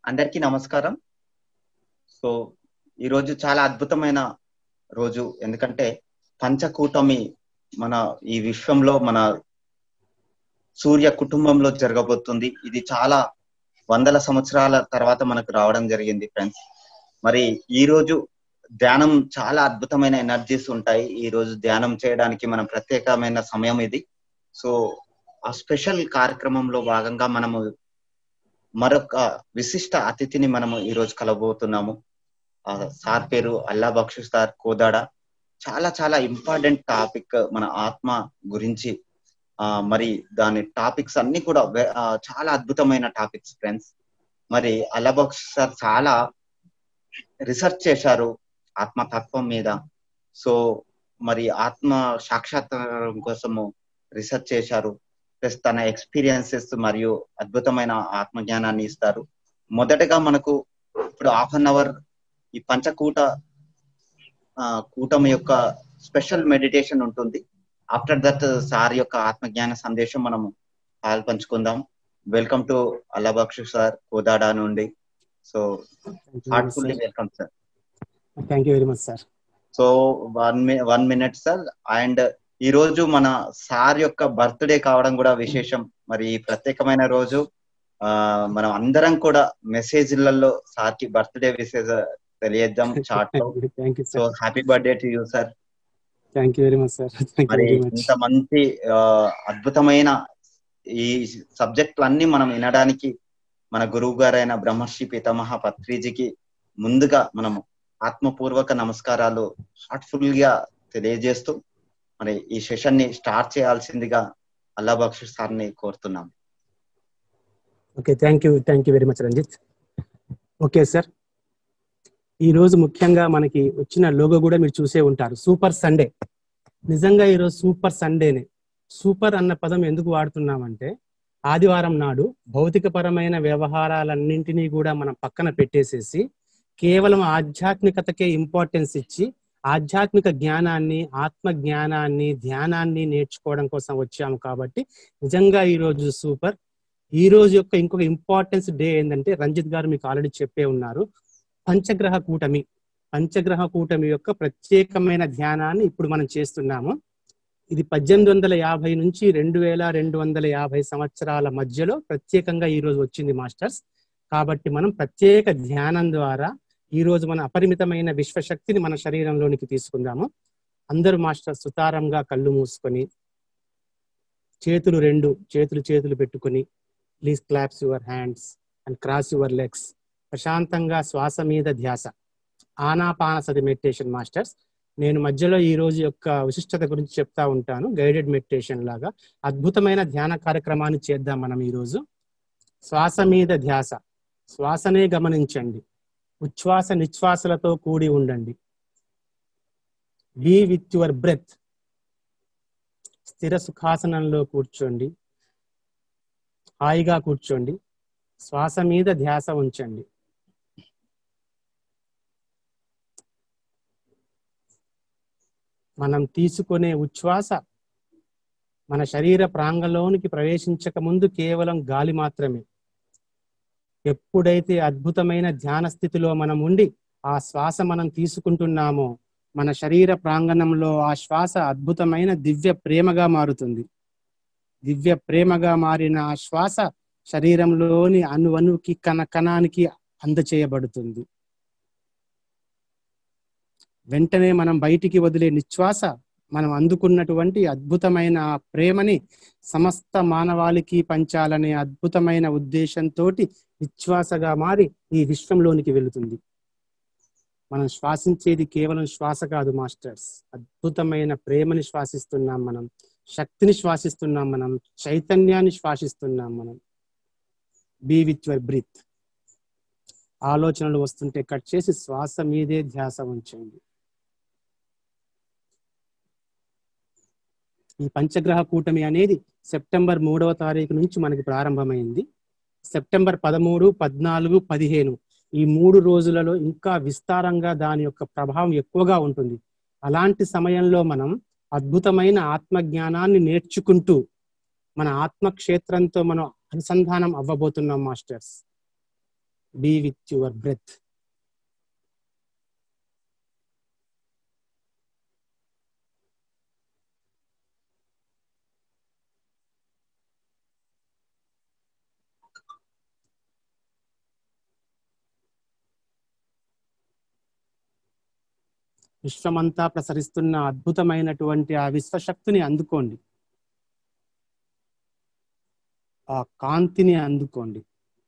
అందరికీ నమస్కారం సో ఈరోజు చాలా అద్భుతమైన రోజు ఎందుకంటే పంచకూటమి మన ఈ విశ్వంలో మన సూర్య కుటుంబంలో జరగబోతుంది ఇది చాలా వందల సంవత్సరాల తర్వాత మనకు రావడం జరిగింది ఫ్రెండ్స్ మరి ఈ రోజు ధ్యానం చాలా అద్భుతమైన ఎనర్జీస్ ఉంటాయి ఈ రోజు ధ్యానం చేయడానికి మనం ప్రత్యేకమైన సమయం ఇది సో ఆ స్పెషల్ కార్యక్రమంలో భాగంగా మనము మరొక విశిష్ట అతిథిని మనము ఈ రోజు కలబోతున్నాము ఆ సార్ పేరు అల్లా బక్షు సార్ కోదాడ చాలా చాలా ఇంపార్టెంట్ టాపిక్ మన ఆత్మ గురించి ఆ మరి దాని టాపిక్స్ అన్ని కూడా చాలా అద్భుతమైన టాపిక్స్ ఫ్రెండ్స్ మరి అల్లబక్ష్ సార్ చాలా రీసెర్చ్ చేశారు ఆత్మతత్వం మీద సో మరి ఆత్మ సాక్షాత్కారం కోసము రీసెర్చ్ చేశారు ప్లస్ తన ఎక్స్పీరియన్సెస్ మరియు అద్భుతమైన ఆత్మజ్ఞానాన్ని ఇస్తారు మొదటగా మనకు ఇప్పుడు హాఫ్ అన్ అవర్ ఈ పంచకూట కూటమి యొక్క స్పెషల్ మెడిటేషన్ ఉంటుంది ఆఫ్టర్ దట్ సార్ యొక్క ఆత్మజ్ఞాన సందేశం మనము పాలు పంచుకుందాం welcome to Allabakshu sir Kodada నుండి so heartfully welcome sir thank you very much sir so one one minute sir and ఈ రోజు మన సార్ యొక్క బర్త్డే కావడం కూడా విశేషం మరి ఈ ప్రత్యేకమైన రోజు ఆ మనం అందరం కూడా మెసేజ్లలో సార్ కి బర్త్డే విశేష తెలియజేద్దాం చాట్ లో so happy birthday to you sir thank you very much sir మరి ఇంత మంచి అద్భుతమైన ఈ సబ్జెక్టులు అన్ని మనం వినడానికి మన గురువు గారైన బ్రహ్మర్షి పితామహ పత్రిజీకి ముందుగా మనము ఆత్మపూర్వక నమస్కారాలు హార్ట్ఫుల్ గా తెలియజేస్తూ మరి ఈ సెషన్ ని స్టార్ట్ చేయాల్సిందిగా అల్లా బక్షి సార్ ని కోరుతున్నాం okay thank you thank you very much Ranjith okay sir ఈ రోజు ముఖ్యంగా మనకి వచ్చిన లోగో కూడా మీరు చూసే ఉంటారు సూపర్ సండే నిజంగా ఈరోజు సూపర్ సండేనే సూపర్ అన్న పదం ఎందుకు వాడుతున్నామంటే ఆదివారం నాడు భౌతికపరమైన వ్యవహారాలన్నింటినీ కూడా మనం పక్కన పెట్టేసేసి కేవలం ఆధ్యాత్మికతకే ఇంపార్టెన్స్ ఇచ్చి ఆధ్యాత్మిక జ్ఞానాన్ని ఆత్మ జ్ఞానాన్ని ధ్యానాన్ని నేర్చుకోవడం కోసం వచ్చాము కాబట్టి నిజంగా ఈ రోజు సూపర్ ఈ రోజు యొక్క ఇంకొక ఇంపార్టెన్స్ డే ఏంటంటే రంజిత్ గారు మీకు ఆల్రెడీ చెప్పే ఉన్నారు పంచగ్రహ కూటమి పంచగ్రహ కూటమి యొక్క ప్రత్యేకమైన ధ్యానాన్ని ఇప్పుడు మనం చేస్తున్నాము ఇది పద్దెనిమిది వందల యాభై నుంచి రెండు వేల రెండు వందల యాభై సంవత్సరాల మధ్యలో ప్రత్యేకంగా ఈ రోజు వచ్చింది మాస్టర్స్ కాబట్టి మనం ప్రత్యేక ధ్యానం ద్వారా ఈ రోజు మన అపరిమితమైన విశ్వశక్తిని మన శరీరంలోనికి తీసుకుందాము అందరూ మాస్టర్ సుతారంగా కళ్ళు మూసుకొని చేతులు రెండు చేతులు చేతులు పెట్టుకొని please claps your hands and cross your legs ప్రశాంతంగా శ్వాస మీద ధ్యాస ఆనాపానసతి మెడిటేషన్ మాస్టర్స్ నేను మధ్యలో ఈ రోజు యొక్క విశిష్టత గురించి చెప్తా ఉంటాను గైడెడ్ మెడిటేషన్ లాగా అద్భుతమైన ధ్యాన కార్యక్రమాన్ని చేద్దాం మనం ఈరోజు శ్వాస మీద ధ్యాస శ్వాసనే గమనించండి ఉచ్ఛ్వాస నిశ్వాసలతో కూడి ఉండండి బీ విత్ యువర్ బ్రెత్ స్థిర సుఖాసనంలో కూర్చోండి హాయిగా కూర్చోండి శ్వాస మీద ధ్యాస ఉంచండి మనం తీసుకునే ఉచ్ఛ్వాస మన శరీర ప్రాంగంలోనికి ప్రవేశించక ముందు కేవలం గాలి మాత్రమే ఎప్పుడైతే అద్భుతమైన ధ్యాన స్థితిలో మనం ఉండి ఆ శ్వాస మనం తీసుకుంటున్నామో మన శరీర ప్రాంగణంలో ఆ శ్వాస అద్భుతమైన దివ్య ప్రేమగా మారుతుంది దివ్య ప్రేమగా మారిన ఆ శ్వాస శరీరంలోని అణువణువుకి కణ కణానికి అందచేయబడుతుంది వెంటనే మనం బయటికి వదిలే నిశ్వాస మనం అందుకున్నటువంటి అద్భుతమైన ఆ ప్రేమని సమస్త మానవాళికి పంచాలనే అద్భుతమైన ఉద్దేశంతో నిశ్వాసగా మారి ఈ విశ్వంలోనికి వెళుతుంది మనం శ్వాసించేది కేవలం శ్వాస కాదు మాస్టర్స్ అద్భుతమైన ప్రేమని శ్వాసిస్తున్నాం మనం శక్తిని శ్వాసిస్తున్నాం మనం చైతన్యాన్ని శ్వాసిస్తున్నాం మనం బీ విత్ యువర్ బ్రీత్ ఆలోచనలు వస్తుంటే కట్ చేసి శ్వాస మీదే ధ్యాస ఉంచండి ఈ పంచగ్రహ కూటమి అనేది సెప్టెంబర్ మూడవ తారీఖు నుంచి మనకి ప్రారంభమైంది సెప్టెంబర్ పదమూడు పద్నాలుగు పదిహేను ఈ మూడు రోజులలో ఇంకా విస్తారంగా దాని యొక్క ప్రభావం ఎక్కువగా ఉంటుంది అలాంటి సమయంలో మనం అద్భుతమైన ఆత్మ జ్ఞానాన్ని నేర్చుకుంటూ మన ఆత్మ క్షేత్రంతో మనం అనుసంధానం అవ్వబోతున్నాం masters be with your breath విశ్వమంతా ప్రసరిస్తున్న అద్భుతమైనటువంటి ఆ విశ్వశక్తిని అందుకోండి ఆ కాంతిని అందుకోండి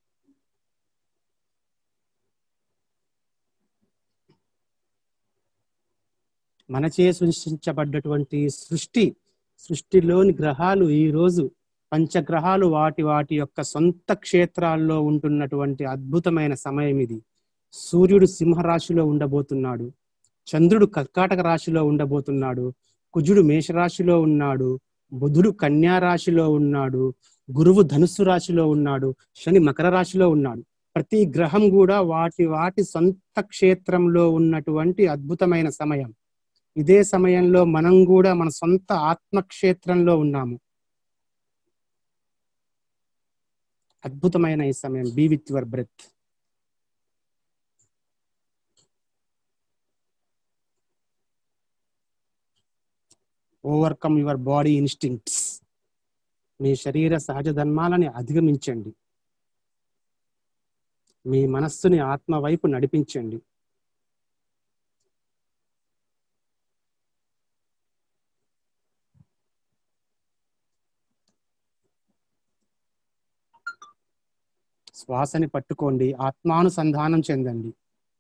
మనచే సృష్టించబడ్డటువంటి సృష్టి సృష్టిలోని గ్రహాలు ఈ రోజు పంచగ్రహాలు వాటి వాటి యొక్క సొంత క్షేత్రాల్లో ఉంటున్నటువంటి అద్భుతమైన సమయం ఇది సూర్యుడు సింహరాశిలో ఉండబోతున్నాడు చంద్రుడు కర్కాటక రాశిలో ఉండబోతున్నాడు కుజుడు మేషరాశిలో ఉన్నాడు బుధుడు కన్యా రాశిలో ఉన్నాడు గురువు ధనుస్సు రాశిలో ఉన్నాడు శని మకర రాశిలో ఉన్నాడు ప్రతి గ్రహం కూడా వాటి వాటి సొంత క్షేత్రంలో ఉన్నటువంటి అద్భుతమైన సమయం ఇదే సమయంలో మనం కూడా మన సొంత ఆత్మక్షేత్రంలో ఉన్నాము అద్భుతమైన ఈ సమయం be with your breath overcome your body instincts మీ శరీర సహజ ధర్మాలని అధిగమించండి మీ మనస్సుని ఆత్మ వైపు నడిపించండి శ్వాసని పట్టుకోండి ఆత్మానుసంధానం చెందండి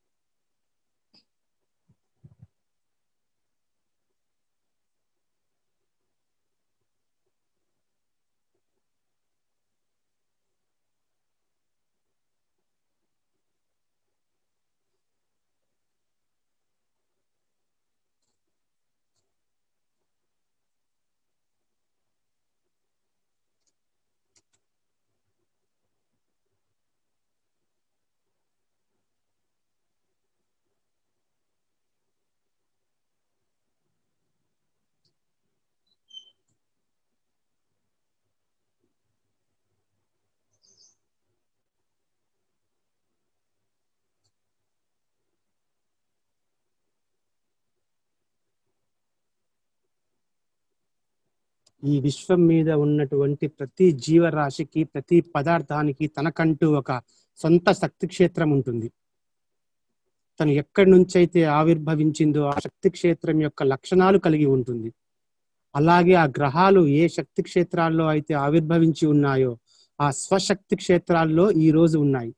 ఈ విశ్వం మీద ఉన్నటువంటి ప్రతి జీవరాశికి ప్రతి పదార్థానికి తనకంటూ ఒక సొంత శక్తి క్షేత్రం ఉంటుంది తను ఎక్కడి నుంచి అయితే ఆవిర్భవించిందో ఆ శక్తి క్షేత్రం యొక్క లక్షణాలు కలిగి ఉంటుంది అలాగే ఆ గ్రహాలు ఏ శక్తి క్షేత్రాల్లో అయితే ఆవిర్భవించి ఉన్నాయో ఆ స్వశక్తి క్షేత్రాల్లో ఈ రోజు ఉన్నాయి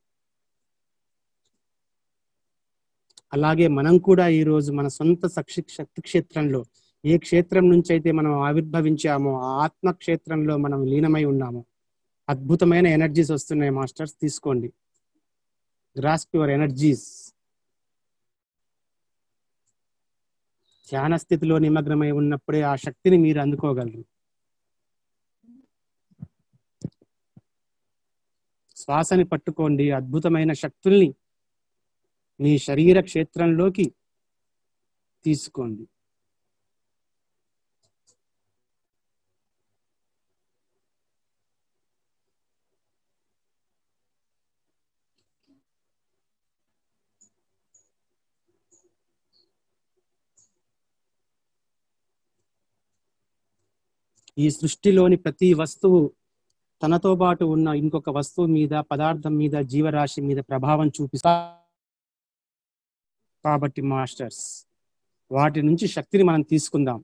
అలాగే మనం కూడా ఈ రోజు మన సొంత శక్తి శక్తి క్షేత్రంలో ఏ క్షేత్రం నుంచి అయితే మనం ఆవిర్భవించామో ఆ ఆత్మ క్షేత్రంలో మనం లీనమై ఉన్నామో అద్భుతమైన ఎనర్జీస్ వస్తున్నాయి మాస్టర్స్ తీసుకోండి గ్రాస్ప్ యువర్ ఎనర్జీస్ ధ్యాన స్థితిలో నిమగ్నమై ఉన్నప్పుడే ఆ శక్తిని మీరు అందుకోగలరు శ్వాసని పట్టుకోండి అద్భుతమైన శక్తుల్ని మీ శరీర క్షేత్రంలోకి తీసుకోండి ఈ సృష్టిలోని ప్రతి వస్తువు తనతో పాటు ఉన్న ఇంకొక వస్తువు మీద పదార్థం మీద జీవరాశి మీద ప్రభావం చూపిస్తా కాబట్టి మాస్టర్స్ వాటి నుంచి శక్తిని మనం తీసుకుందాం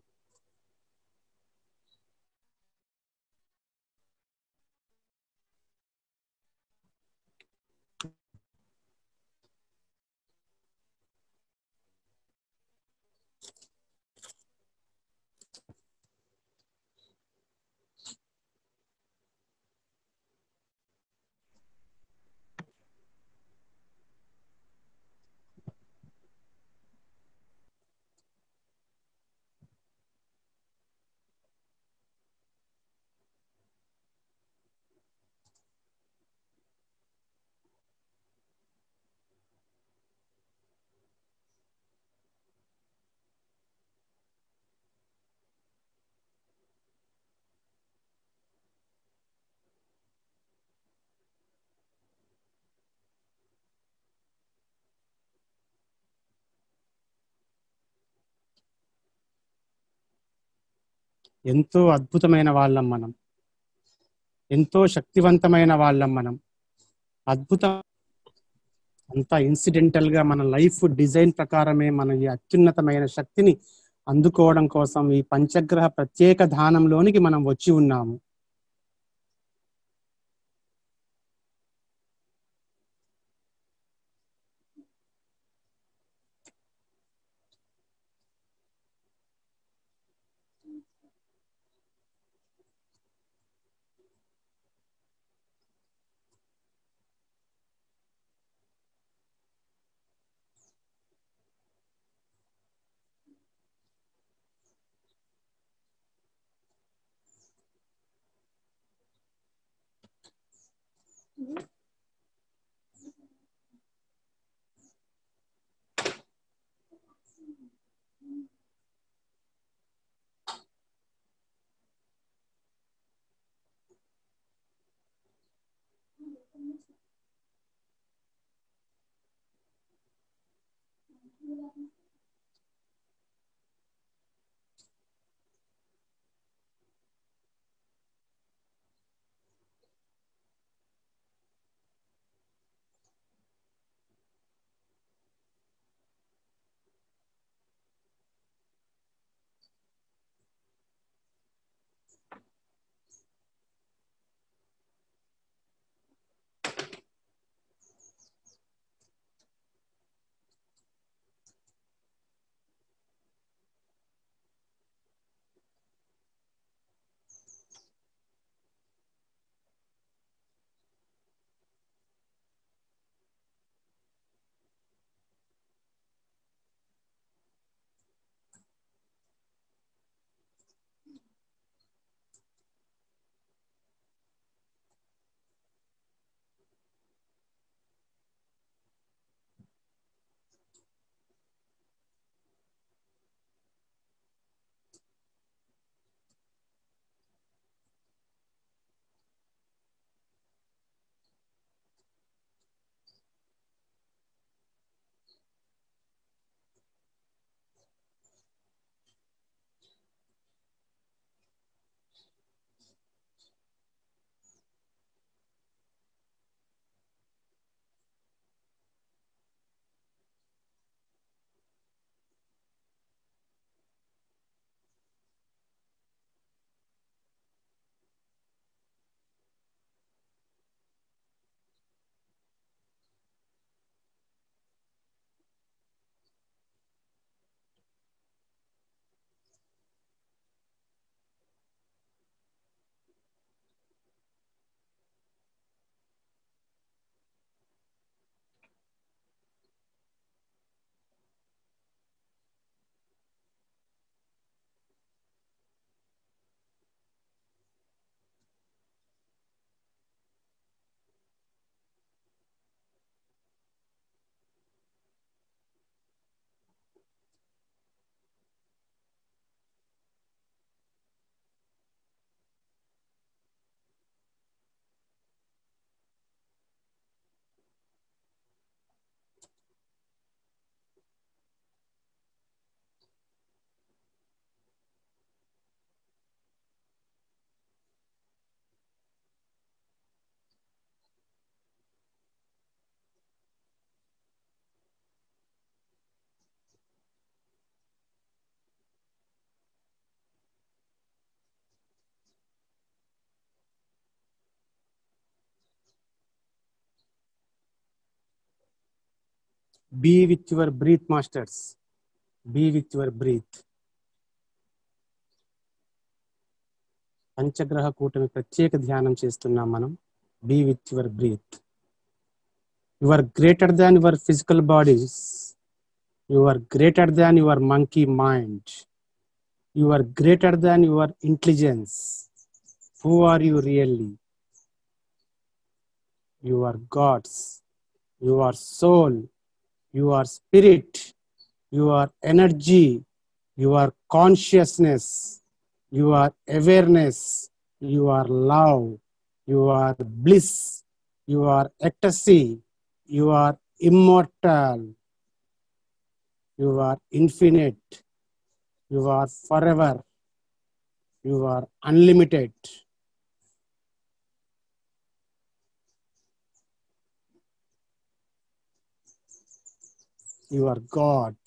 ఎంతో అద్భుతమైన వాళ్ళం మనం ఎంతో శక్తివంతమైన వాళ్ళం మనం అద్భుతం అంతా ఇన్సిడెంటల్ గా మన లైఫ్ డిజైన్ ప్రకారమే మన ఈ అత్యున్నతమైన శక్తిని అందుకోవడం కోసం ఈ పంచగ్రహ ప్రత్యేక ధానంలోనికి మనం వచ్చి ఉన్నాము be with your breath masters be with your breath పంచగ్రహ కూటమి ప్రత్యేక ధ్యానం చేస్తున్నాం మనం be with your breath you are greater than your physical bodies you are greater than your monkey mind you are greater than your intelligence who are you really you are gods you are soul you are spirit you are energy you are consciousness you are awareness you are love you are bliss you are ecstasy you are immortal you are infinite you are forever you are unlimited you are god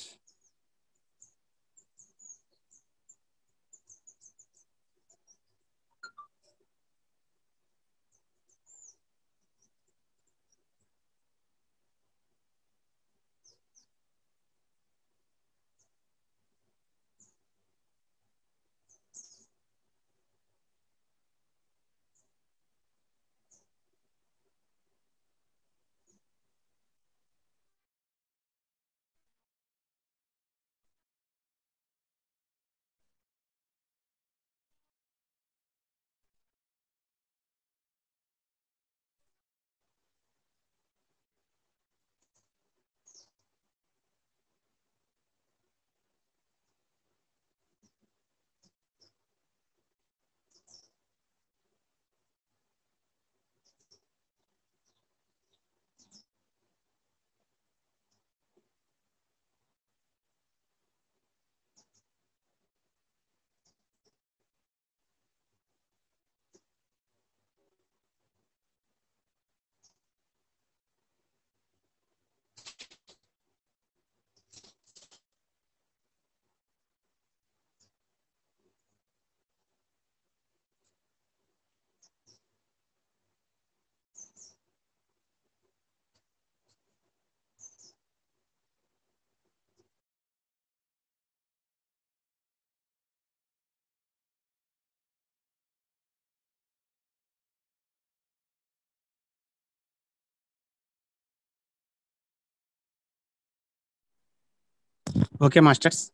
okay masters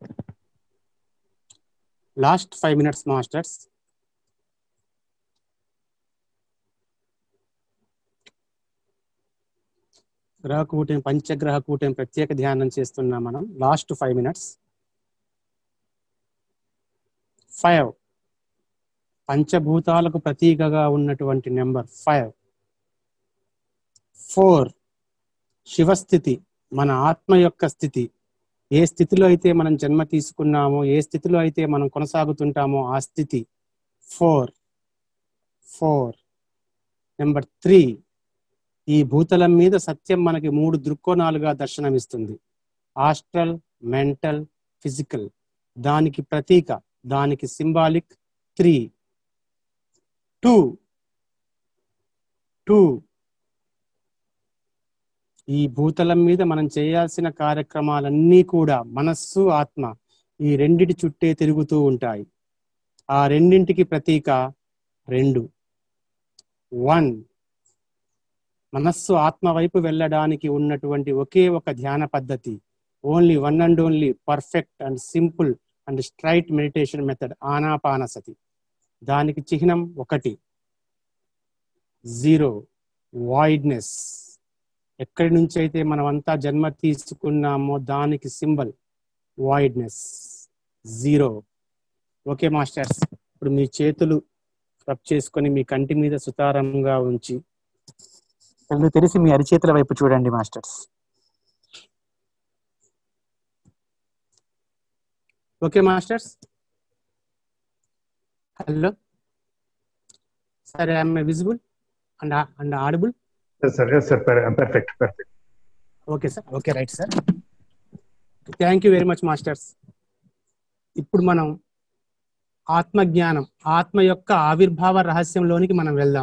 last five minutes masters గ్రహ కూటమి పంచగ్రహ కూటమి ప్రత్యేక ధ్యానం చేస్తున్నాం మనం last five minutes five పంచభూతాలకు ప్రతీకగా ఉన్నటువంటి నెంబర్ ఫైవ్ ఫోర్ శివస్థితి మన ఆత్మ యొక్క స్థితి ఏ స్థితిలో అయితే మనం జన్మ తీసుకున్నామో ఏ స్థితిలో అయితే మనం కొనసాగుతుంటామో ఆ స్థితి ఫోర్ ఫోర్ నెంబర్ త్రీ ఈ భూతలం మీద సత్యం మనకి మూడు దృక్కోణాలుగా దర్శనమిస్తుంది ఆస్ట్రల్ మెంటల్ ఫిజికల్ దానికి ప్రతీక దానికి సింబాలిక్ త్రీ టూ టూ ఈ భూతలం మీద మనం చేయాల్సిన కార్యక్రమాలన్నీ కూడా మనస్సు ఆత్మ ఈ రెండిటి చుట్టే తిరుగుతూ ఉంటాయి ఆ రెండింటికి ప్రతీక రెండు వన్ మనస్సు ఆత్మ వైపు వెళ్ళడానికి ఉన్నటువంటి ఒకే ఒక ధ్యాన పద్ధతి only one and only perfect and simple and straight meditation method ఆనాపానసతి దానికి చిహ్నం ఒకటి జీరో వాయిడ్నెస్ ఎక్కడి నుంచి అయితే మనం అంతా జన్మ తీసుకున్నామో దానికి symbol voidness zero okay masters ఇప్పుడు మీ చేతులు రబ్ చేసుకొని మీ కంటి మీద సుతారంగా ఉంచి కళ్ళు తెరిచి మీ అరిచేతుల వైపు చూడండి మాస్టర్స్ ఓకే మాస్టర్స్ హలో సరే I'm visible and and audible Yes, sir. Yes, sir. Per- Perfect. Perfect. Okay sir okay right sir thank you very much masters ఇప్పుడు మనం ఆత్మజ్ఞానం ఆత్మ యొక్క ఆవిర్భావ రహస్యంలోనికి మనం వెళ్దాం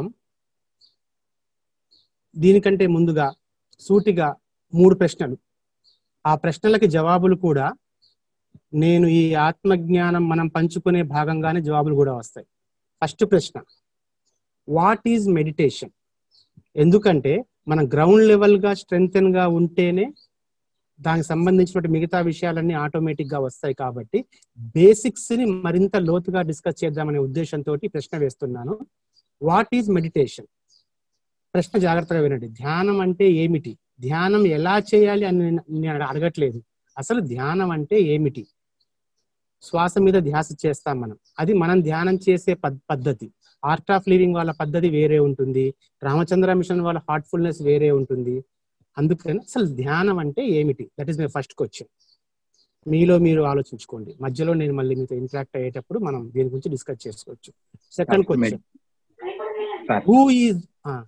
దీనికంటే ముందుగా సూటిగా మూడు ప్రశ్నలు ఆ ప్రశ్నలకి జవాబులు కూడా నేను ఈ ఆత్మజ్ఞానం మనం పంచుకునే భాగంగానే జవాబులు కూడా వస్తాయి ఫస్ట్ ప్రశ్న వాట్ ఈజ్ మెడిటేషన్ ఎందుకంటే మనం గ్రౌండ్ లెవెల్ గా స్ట్రెంగ్తెన్ గా ఉంటేనే దానికి సంబంధించినటువంటి మిగతా విషయాలన్నీ ఆటోమేటిక్ గా వస్తాయి కాబట్టి బేసిక్స్ ని మరింత లోతుగా డిస్కస్ చేద్దామనే ఉద్దేశంతో ప్రశ్న వేస్తున్నాను వాట్ ఈజ్ మెడిటేషన్ ప్రశ్న జాగ్రత్తగా వినండి ధ్యానం అంటే ఏమిటి ధ్యానం ఎలా చేయాలి అని నేను- నేను అడగట్లేదు అసలు ధ్యానం అంటే ఏమిటి శ్వాస మీద ధ్యాస చేస్తాం మనం అది మనం ధ్యానం చేసే పద్- పద్ధతి ఆర్ట్ ఆఫ్ లివింగ్ వాళ్ళ పద్ధతి వేరే ఉంటుంది రామచంద్ర మిషన్ వాళ్ళ హార్ట్ఫుల్నెస్ వేరే ఉంటుంది అందుకని అసలు ధ్యానం అంటే ఏమిటి that is my first question మీలో మీరు ఆలోచించుకోండి మధ్యలో నేను మళ్ళీ మీతో ఇంటరాక్ట్ అయ్యేటప్పుడు మనం దీని గురించి డిస్కస్ చేసుకోవచ్చు second Right, question Sir. Who is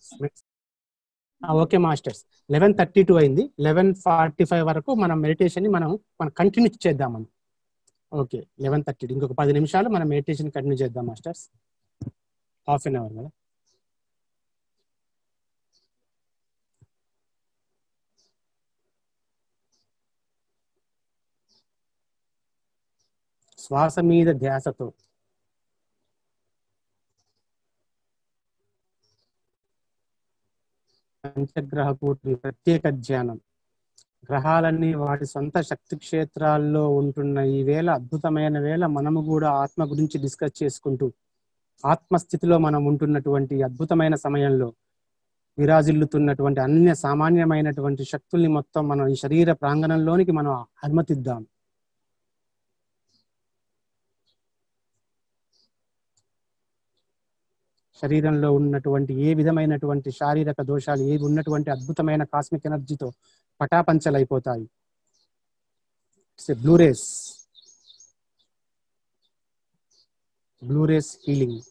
okay masters eleven thirty two అయింది లెవెన్ ఫార్టీ ఫైవ్ వరకు మనం మెడిటేషన్ ని మనం మనం కంటిన్యూ చేద్దామని ఓకే లెవెన్ థర్టీ ఇంకొక పది నిమిషాలు మనం మెడిటేషన్ కంటిన్యూ చేద్దాం మాస్టర్స్ హాఫ్ అన్ అవర్ కదా శ్వాస మీద ధ్యాసతో పంచగ్రహ కూటమి ప్రత్యేక ధ్యానం గ్రహాలన్నీ వాటి సొంత శక్తి క్షేత్రాల్లో ఉంటున్న ఈ వేళ అద్భుతమైన వేళ మనము కూడా ఆత్మ గురించి డిస్కస్ చేసుకుంటూ ఆత్మస్థితిలో మనం ఉంటున్నటువంటి అద్భుతమైన సమయంలో విరాజిల్లుతున్నటువంటి అన్య సామాన్యమైనటువంటి శక్తుల్ని మొత్తం మనం ఈ శరీర ప్రాంగణంలోనికి మనం అనుమతిద్దాం శరీరంలో ఉన్నటువంటి ఏ విధమైనటువంటి శారీరక దోషాలు ఏవి ఉన్నటువంటి అద్భుతమైన కాస్మిక్ ఎనర్జీతో పటాపంచలైపోతాయి blue rays blue rays healing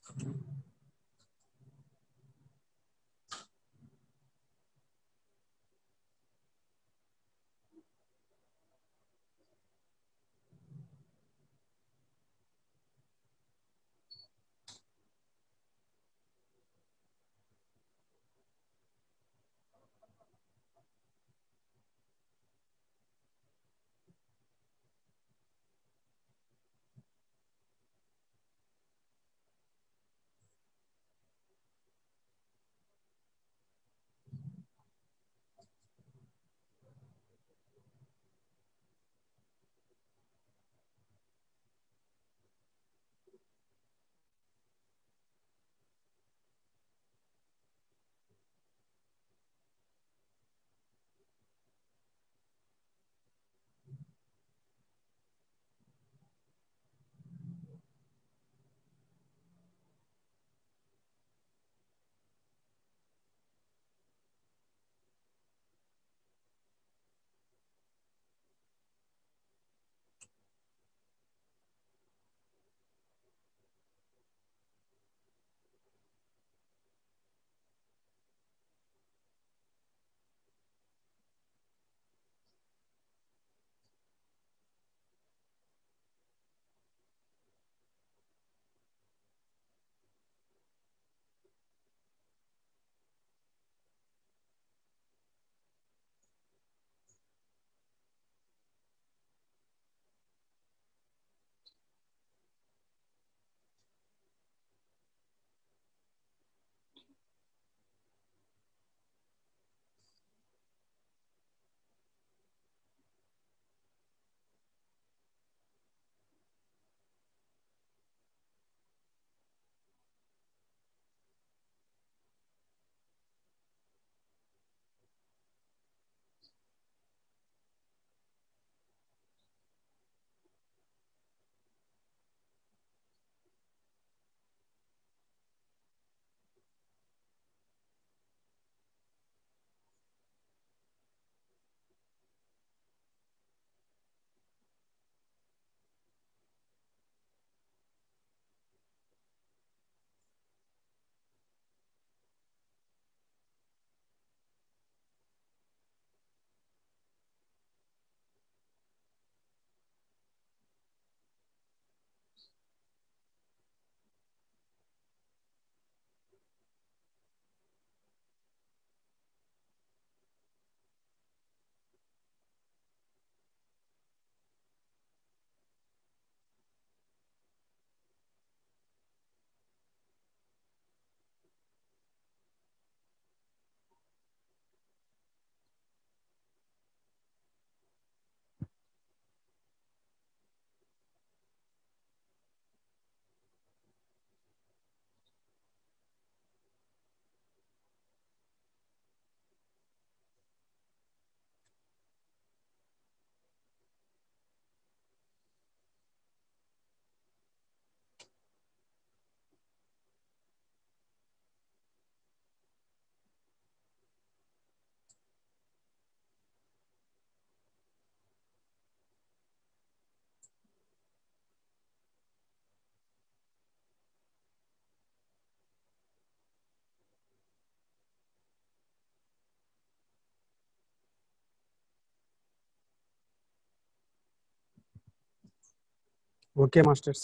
okay masters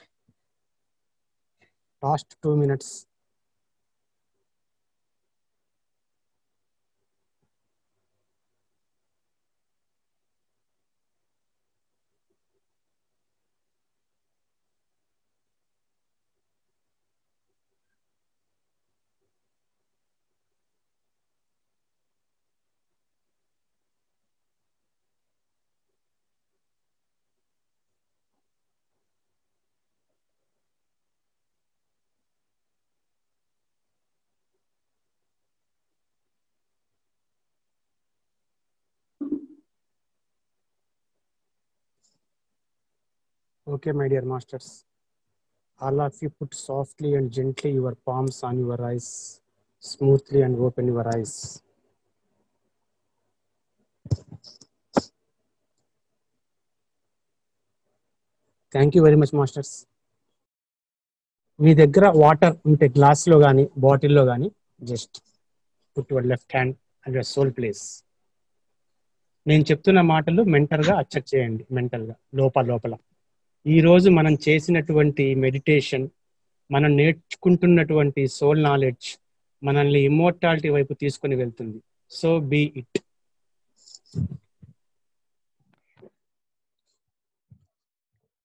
last two minutes Okay, my dear masters. All of you put softly and gently your palms on your eyes, smoothly and open your eyes. Thank you very much, masters. మీ దగ్గర water ఉంటే glass లో కానీ బాటిల్లో కానీ just put your left hand and your soul place నేను చెప్తున్న మాటలు మెంటల్ గా అచ్చక్ చేయండి మెంటల్ గా లోపల లోపల ఈ రోజు మనం చేసినటువంటి మెడిటేషన్ మనం నేర్చుకుంటున్నటువంటి సోల్ నాలెడ్జ్ మనల్ని ఇమ్మోర్టాలిటీ వైపు తీసుకొని వెళ్తుంది సో బీ ఇట్